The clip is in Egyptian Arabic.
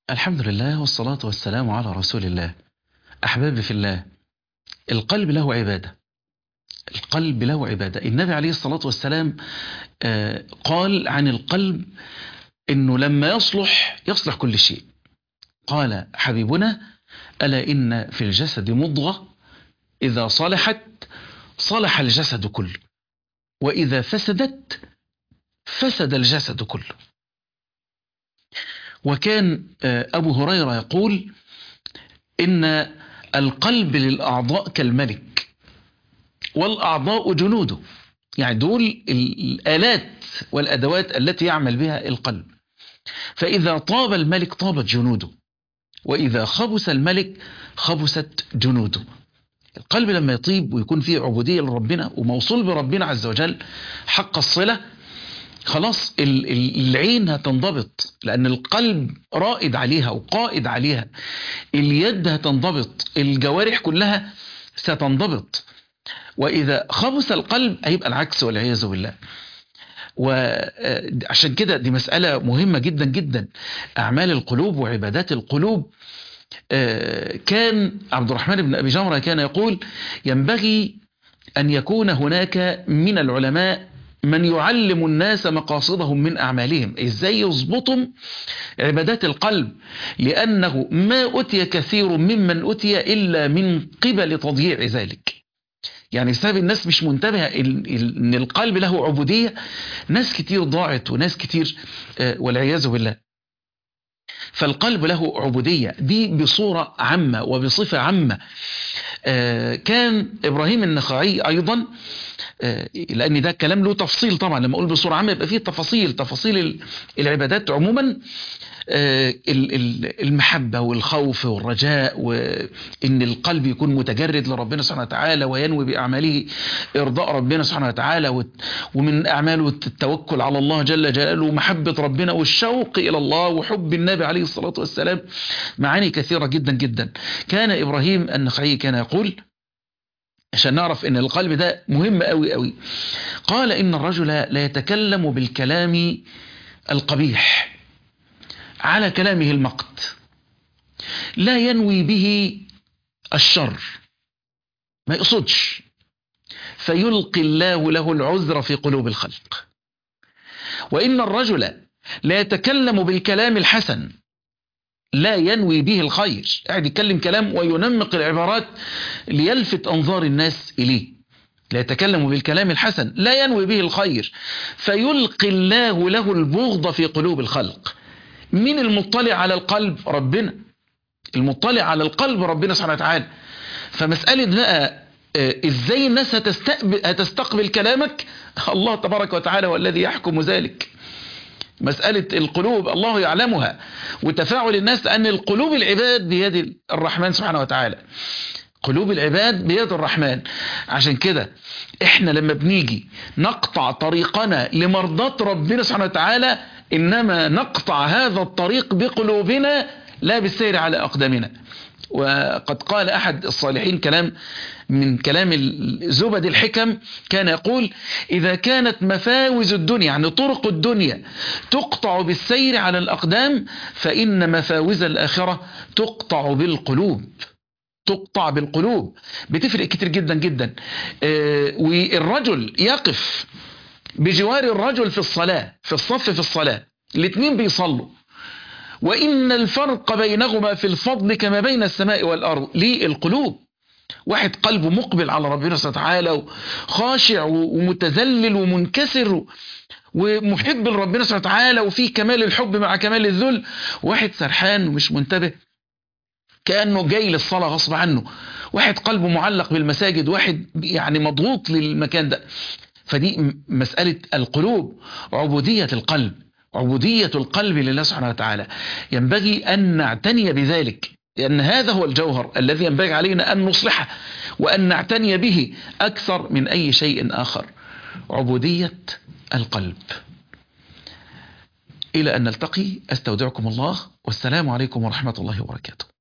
الحمد لله والصلاة والسلام على رسول الله أحبابي في الله القلب له عبادة القلب له عبادة النبي عليه الصلاة والسلام آه، قال عن القلب إنه لما يصلح يصلح كل شيء قال حبيبنا ألا إن في الجسد مضغة إذا صلحت صلح الجسد كله وإذا فسدت فسد الجسد كله وكان آه، أبو هريرة يقول إن القلب للأعضاء كالملك والأعضاء جنوده يعني دول الآلات والأدوات التي يعمل بها القلب فإذا طاب الملك طابت جنوده وإذا خبث الملك خبثت جنوده القلب لما يطيب ويكون فيه عبودية لربنا وموصول بربنا عز وجل حق الصلة خلاص ال- ال- العين هتنضبط لأن القلب رائد عليها وقائد عليها اليد هتنضبط الجوارح كلها ستنضبط وإذا خبث القلب هيبقى العكس والعياذ بالله وعشان كده دي مسألة مهمة جدا جدا أعمال القلوب وعبادات القلوب آه، كان عبد الرحمن بن أبي جمرة كان يقول ينبغي أن يكون هناك من العلماء من يعلم الناس مقاصدهم من أعمالهم إزاي يضبطوا عبادات القلب لأنه ما أتي كثير ممن أتي إلا من قبل تضييع ذلك يعني بسبب الناس مش منتبهة ال- ال- ان القلب له عبودية ناس كتير ضاعت وناس كتير آه، والعياذ بالله فالقلب له عبودية دي بصورة عامة وبصفة عامة آه، كان إبراهيم النخعي أيضا آه، لأن ده كلام له تفصيل طبعا لما أقول بصورة عامة يبقى فيه تفاصيل تفاصيل ال- العبادات عموما آه، ال- ال- المحبة والخوف والرجاء وإن القلب يكون متجرد لربنا سبحانه وتعالى وينوي بأعماله إرضاء ربنا سبحانه وتعالى وت- ومن أعماله التوكل على الله جل جلاله ومحبة ربنا والشوق إلى الله وحب النبي عليه الصلاة والسلام معاني كثيرة جدا جدا كان إبراهيم النخعي كان يقول عشان نعرف ان القلب ده مهم قوي قوي قال ان الرجل لا يتكلم بالكلام القبيح على كلامه المقت لا ينوي به الشر ما يقصدش فيلقي الله له العذر في قلوب الخلق وإن الرجل لا يتكلم بالكلام الحسن لا ينوي به الخير قاعد يتكلم كلام وينمق العبارات ليلفت أنظار الناس إليه لا يتكلم بالكلام الحسن لا ينوي به الخير فيلقي الله له البغض في قلوب الخلق مين المطلع على القلب ربنا المطلع على القلب ربنا سبحانه وتعالى فمسألة بقى آه، ازاي الناس هتستقبل, هتستقبل كلامك الله تبارك وتعالى هو الذي يحكم ذلك مسألة القلوب الله يعلمها وتفاعل الناس لأن القلوب العباد بيد الرحمن سبحانه وتعالى قلوب العباد بيد الرحمن عشان كده احنا لما بنيجي نقطع طريقنا لمرضاة ربنا سبحانه وتعالى انما نقطع هذا الطريق بقلوبنا لا بالسير على اقدامنا وقد قال احد الصالحين كلام من كلام زبد الحكم كان يقول اذا كانت مفاوز الدنيا يعني طرق الدنيا تقطع بالسير على الاقدام فان مفاوز الاخره تقطع بالقلوب تقطع بالقلوب بتفرق كتير جدا جدا آه، والرجل يقف بجوار الرجل في الصلاة في الصف في الصلاة الاثنين بيصلوا وإن الفرق بينهما في الفضل كما بين السماء والأرض ليه القلوب واحد قلبه مقبل على ربنا سبحانه وتعالى وخاشع ومتذلل ومنكسر ومحب لربنا سبحانه وتعالى وفيه كمال الحب مع كمال الذل واحد سرحان ومش منتبه كأنه جاي للصلاة غصب عنه واحد قلبه معلق بالمساجد واحد يعني مضغوط للمكان ده فدي م- مسألة القلوب عبودية القلب عبودية القلب لله سبحانه وتعالى ينبغي أن نعتني بذلك لأن هذا هو الجوهر الذي ينبغي علينا أن نصلحه وأن نعتني به أكثر من أي شيء آخر عبودية القلب إلى أن نلتقي أستودعكم الله والسلام عليكم ورحمة الله وبركاته